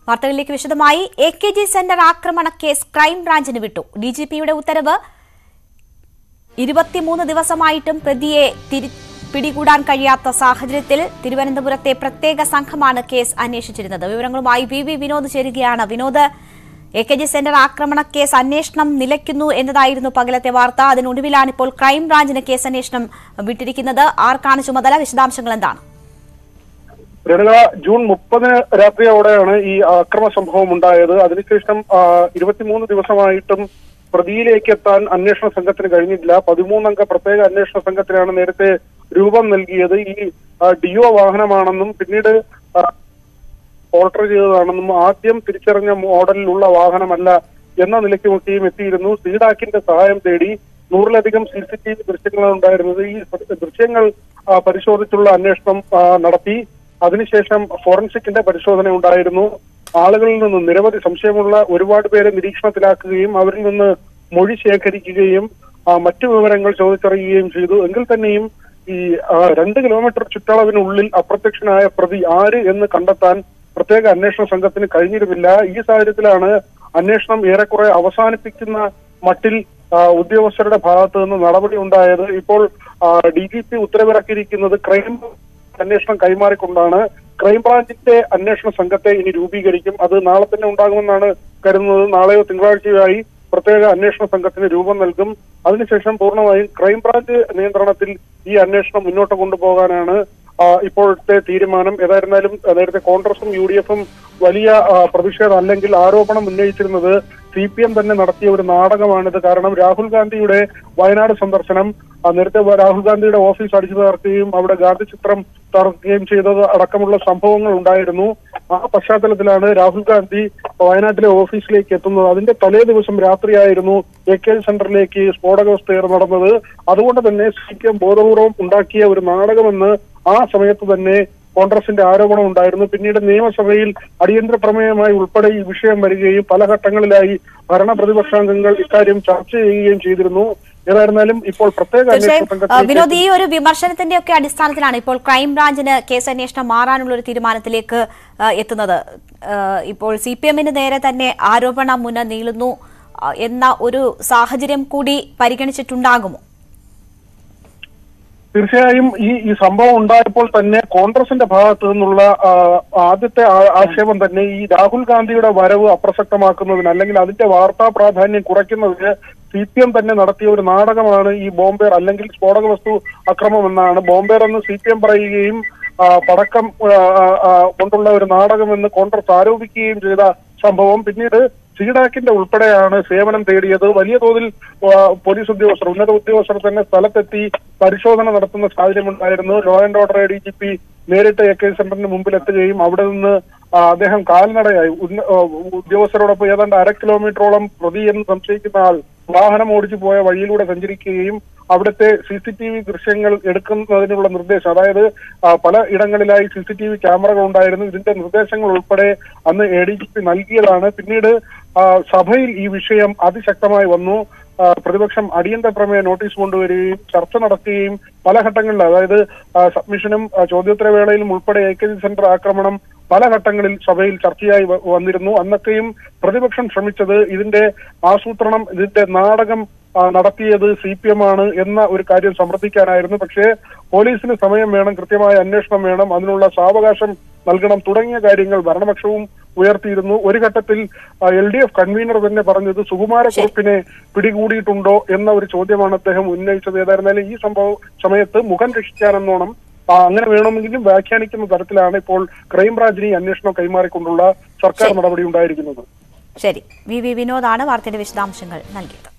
വാർത്തകളിലേക്ക് വിശദമായി A K G centre ആക്രമണ കേസ് ക്രൈംബ്രാഞ്ചിന് വിട്ടു ഡി ജി പിയുടെ ഉത്തരവ് ഇരുപത്തിമൂന്ന് ദിവസമായിട്ടും പ്രതിയെ തിരി പിടികൂടാൻ കഴിയാത്ത സാഹചര്യത്തിൽ തിരുവനന്തപുരത്തെ പ്രത്യേക സംഘമാണ് കേസ് അന്വേഷിച്ചിരുന്നത് വിവരങ്ങളുമായി വി വി വിനോദ് ചേരുകയാണ് Vinod A K G centre ആക്രമണ കേസ് അന്വേഷണം നിലയ്ക്കുന്നു എന്നതായിരുന്നു പകലത്തെ വാർത്ത അതിനൊടുവിലാണ് ഇപ്പോൾ ക്രൈംബ്രാഞ്ചിന് കേസ് അന്വേഷണം വിട്ടിരിക്കുന്നത് ആർക്കാണ് ചുമതല വിശദാംശങ്ങൾ എന്താണ് രേണുക ജൂൺ മുപ്പതിന് രാത്രിയോടെയാണ് ഈ അക്രമ സംഭവം ഉണ്ടായത് അതിനുശേഷം ആ, ഇരുപത്തിമൂന്ന് ദിവസമായിട്ടും പ്രതിയിലേക്ക് എത്താൻ അന്വേഷണ സംഘത്തിന് കഴിഞ്ഞിട്ടില്ല പതിമൂന്നംഗ പ്രത്യേക അന്വേഷണ സംഘത്തിനാണ് നേരത്തെ രൂപം നൽകിയത് ഈ ആ, ഡിയോ വാഹനമാണെന്നും പിന്നീട് ആ, ഓൾട്ടർ ചെയ്തതാണെന്നും ആദ്യം തിരിച്ചറിഞ്ഞ മോഡലിലുള്ള വാഹനമല്ല എന്ന നിലയ്ക്കുമൊക്കെയും എത്തിയിരുന്നു സീഡാക്കിന്റെ സഹായം തേടി നൂറിലധികം സി സി ടി വി ദൃശ്യങ്ങളാണ് ഉണ്ടായിരുന്നത് ഈ ദൃശ്യങ്ങൾ ആ, പരിശോധിച്ചുള്ള അന്വേഷണം ആ, നടത്തി അതിനുശേഷം ഫോറൻസിക്കിന്റെ പരിശോധന ഉണ്ടായിരുന്നു ആളുകളിൽ നിന്ന് നിരവധി സംശയമുള്ള ഒരുപാട് പേരെ നിരീക്ഷണത്തിലാക്കുകയും അവരിൽ നിന്ന് മൊഴി ശേഖരിക്കുകയും ആ, മറ്റു വിവരങ്ങൾ ചോദിച്ചറിയുകയും ചെയ്തു എങ്കിൽ തന്നെയും ഈ ആ, രണ്ട് കിലോമീറ്റർ ചുറ്റളവിനുള്ളിൽ അപ്രത്യക്ഷനായ പ്രതി ആര് എന്ന് കണ്ടെത്താൻ പ്രത്യേക അന്വേഷണ സംഘത്തിന് കഴിഞ്ഞിരുന്നില്ല ഈ സാഹചര്യത്തിലാണ് അന്വേഷണം ഏറെക്കുറെ അവസാനിപ്പിക്കുന്ന മട്ടിൽ ആ, ഉദ്യോഗസ്ഥരുടെ ഭാഗത്ത് നിന്ന് നടപടി ഉണ്ടായത് ഇപ്പോൾ ഡി ജി പി ഉത്തരവിറക്കിയിരിക്കുന്നത് ക്രൈം അന്വേഷണം കൈമാറിക്കൊണ്ടാണ് ക്രൈംബ്രാഞ്ചിന്റെ അന്വേഷണ സംഘത്തെ ഇനി രൂപീകരിക്കും അത് നാളെ തന്നെ ഉണ്ടാകുമെന്നാണ് കരുതുന്നത് നാളെയോ തിങ്കളാഴ്ചയോ ആയി പ്രത്യേക അന്വേഷണ സംഘത്തിന് രൂപം നൽകും അതിനുശേഷം പൂർണ്ണമായും ക്രൈംബ്രാഞ്ച് നിയന്ത്രണത്തിൽ ഈ അന്വേഷണം മുന്നോട്ട് കൊണ്ടുപോകാനാണ് ആ, ഇപ്പോഴത്തെ തീരുമാനം ഏതായിരുന്നാലും ആ, നേരത്തെ കോൺഗ്രസും യു ഡി എഫും വലിയ ആ, പ്രതിഷേധം അല്ലെങ്കിൽ ആരോപണം ഉന്നയിച്ചിരുന്നത് സി പി എം തന്നെ നടത്തിയ ഒരു നാടകമാണിത് കാരണം രാഹുൽ ഗാന്ധിയുടെ വയനാട് സന്ദർശനം ആ, നേരത്തെ വ- രാഹുൽ ഗാന്ധിയുടെ ഓഫീസ് അടിച്ചു തകർക്കുകയും അവിടെ ഗാന്ധി ചിത്രം തകർക്കുകയും ചെയ്തത് അടക്കമുള്ള സംഭവങ്ങൾ ഉണ്ടായിരുന്നു ആ പശ്ചാത്തലത്തിലാണ് രാഹുൽ ഗാന്ധി വയനാട്ടിലെ ഓഫീസിലേക്ക് എത്തുന്നത് അതിന്റെ തലേ ദിവസം രാത്രിയായിരുന്നു എ കെ സെന്ററിലേക്ക് സ്ഫോടകവസ്ഥയേർ നടന്നത് അതുകൊണ്ട് തന്നെ സി പി എം ബോധപൂർവം ഉണ്ടാക്കിയ ഒരു നാടകമെന്ന് ആ സമയത്ത് തന്നെ കോൺഗ്രസിന്റെ ആരോപണം ഉണ്ടായിരുന്നു പിന്നീട് നിയമസഭയിൽ അടിയന്തര പ്രമേയമായി ഉൾപ്പെടെ ഈ വിഷയം വരികയും പല ഘട്ടങ്ങളിലായി ഭരണ പ്രതിപക്ഷാംഗങ്ങൾ ഇക്കാര്യം ചർച്ച ചെയ്യുകയും ചെയ്തിരുന്നു ഏതായിരുന്നാലും ഇപ്പോൾ പ്രത്യേക അന്വേഷണ തീർച്ചയായും ആ, സംഘത്തിലേക്ക് വിനോദ് ഈ ഒരു വിമർശനത്തിന്റെ ഒക്കെ അടിസ്ഥാനത്തിലാണ് ഇപ്പോൾ ക്രൈംബ്രാഞ്ചിന് കേസ് അന്വേഷണം മാറാനുള്ള ഒരു തീരുമാനത്തിലേക്ക് ആ, എത്തുന്നത് ആ, ഇപ്പോൾ സി പി എമ്മിന് നേരെ തന്നെ ആരോപണ മുന നീളുന്നു ആ, എന്ന ഒരു സാഹചര്യം കൂടി പരിഗണിച്ചിട്ടുണ്ടാകുമോ തീർച്ചയായും ഈ ഈ സംഭവം ഉണ്ടായപ്പോൾ തന്നെ കോൺഗ്രസിന്റെ ഭാഗത്തു നിന്നുള്ള ആ, ആദ്യത്തെ ആ- ആക്ഷേപം തന്നെ ഈ രാഹുൽ ഗാന്ധിയുടെ വരവ് അപ്രസക്തമാക്കുന്നതിന് അല്ലെങ്കിൽ അതിന്റെ വാർത്താ പ്രാധാന്യം കുറയ്ക്കുന്നതിന് സി പി എം തന്നെ നടത്തിയ ഒരു നാടകമാണ് ഈ ബോംബേർ അല്ലെങ്കിൽ സ്ഫോടക വസ്തു അക്രമം എന്നാണ് ബോംബേർ എന്ന് സി പി എം പറയുകയും ആ, പടക്കം ആ, ആ, ആ, കൊണ്ടുള്ള ഒരു നാടകമെന്ന് കോൺഗ്രസ് ആരോപിക്കുകയും ചെയ്ത സംഭവം പിന്നീട് സീഡാക്കിന്റെ ഉൾപ്പെടെയാണ് സേവനം തേടിയത് വലിയ തോതിൽ ആ, പോലീസ് ഉദ്യോഗസ്ഥർ ഉന്നത ഉദ്യോഗസ്ഥർ തന്നെ സ്ഥലത്തെത്തി പരിശോധന നടത്തുന്ന സാഹചര്യമുണ്ടായിരുന്നു law and order A D G P നേരിട്ട് എ കെ സെന്ററിന് മുമ്പിൽ എത്തുകയും അവിടെ നിന്ന് ആ, അദ്ദേഹം കാൽനടയായി ഉന്ന- ആ, ഉദ്യോഗസ്ഥരോടൊപ്പം ഏതാണ്ട് അര കിലോമീറ്ററോളം പ്രതി എന്ന് സംശയിക്കുന്ന ആൾ വാഹനം ഓടിച്ചു പോയ വഴിയിലൂടെ സഞ്ചരിക്കുകയും അവിടുത്തെ സി സി ടി വി ദൃശ്യങ്ങൾ എടുക്കുന്നതിനുള്ള നിർദ്ദേശം അതായത് ആ, പല ഇടങ്ങളിലായി സി സി ടി വി ക്യാമറകൾ ഉണ്ടായിരുന്നു ഇതിന്റെ നിർദ്ദേശങ്ങൾ ഉൾപ്പെടെ അന്ന് എ ഡി ജി പി നൽകിയതാണ് പിന്നീട് ആ, സഭയിൽ ഈ വിഷയം അതിശക്തമായി വന്നു ആ, പ്രതിപക്ഷം അടിയന്തര പ്രമേയ നോട്ടീസ് കൊണ്ടുവരികയും ചർച്ച നടത്തുകയും പല ഘട്ടങ്ങളിൽ അതായത് ആ, സബ്മിഷനും ആ, ചോദ്യോത്തരവേളയിലും ഉൾപ്പെടെ എ കെ ജി സെന്റർ ആക്രമണം പല ഘട്ടങ്ങളിൽ സഭയിൽ ചർച്ചയായി വ- വന്നിരുന്നു അന്നൊക്കെയും പ്രതിപക്ഷം ശ്രമിച്ചത് ഇതിന്റെ ആസൂത്രണം ഇതിന്റെ നാടകം ആ, നടത്തിയത് സി പി എം ആണ് എന്ന ഒരു കാര്യം സമർത്ഥിക്കാനായിരുന്നു പക്ഷേ പോലീസിന് സമയം വേണം കൃത്യമായ അന്വേഷണം വേണം അതിനുള്ള സാവകാശം നൽകണം തുടങ്ങിയ കാര്യങ്ങൾ ഭരണപക്ഷവും ഉയർത്തിയിരുന്നു ഒരു ഘട്ടത്തിൽ എൽ ഡി എഫ് കൺവീനർ തന്നെ പറഞ്ഞത് സുകുമാരക്കുറുപ്പിനെ പിടികൂടിയിട്ടുണ്ടോ എന്ന ഒരു ചോദ്യമാണ് അദ്ദേഹം ഉന്നയിച്ചത് ഏതായിരുന്നാലും ഈ സംഭവ സമയത്ത് മുഖം രക്ഷിക്കാനെന്നോണം ആ, അങ്ങനെ വേണമെങ്കിലും വ്യാഖ്യാനിക്കുന്ന തരത്തിലാണ് ഇപ്പോൾ ക്രൈംബ്രാഞ്ചിന് ഈ അന്വേഷണം കൈമാറിക്കൊണ്ടുള്ള സർക്കാർ നടപടി ഉണ്ടായിരിക്കുന്നത് ശരി വി വി വിനോദാണ് വാർത്തയുടെ വിശദാംശങ്ങൾ നൽകിയത്